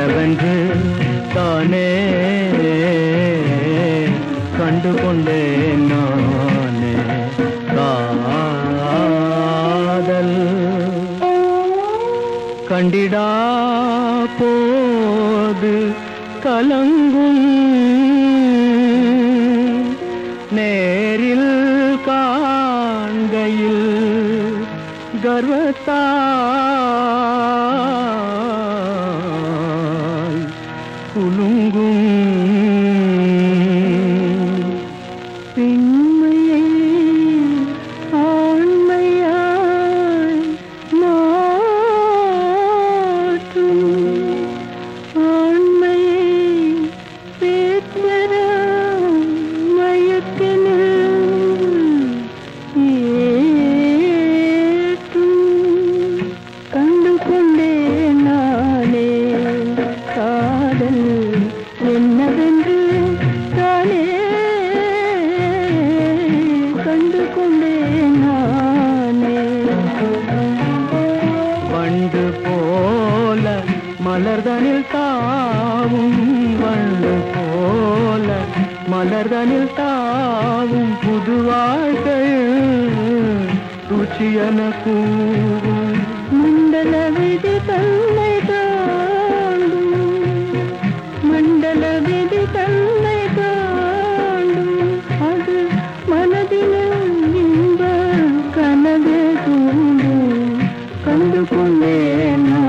என்னவென்று தானே கண்டு கொண்டேன் நானே காதல் கண்டிடா போது கலங்கும் நேரில் காண்கையில் கர்வத்தால் குலுங்கும் பெண்மையை ஆண்மையாய் மாற்றும் ஆண்மையை பேச்சர மயக்கினில் ஏற்றும் கண்டு கொண்டேன் நானே காதல் என்னவென்று தானே கண்டு கொண்டேன் நானே வண்டு போல மலர்தனில் தாவும் வண்டு போல மலர்தனில் தாவும் புது வாழ்க்கை ருச்சியன கூவும் மண்டல விதி தன்னை தாண்டும் மண்டல விதி தன்னை தாண்டும் அது மனதிலும் இன்ப கனவே தூண்டும் கண்டு கொண்டேன் நான்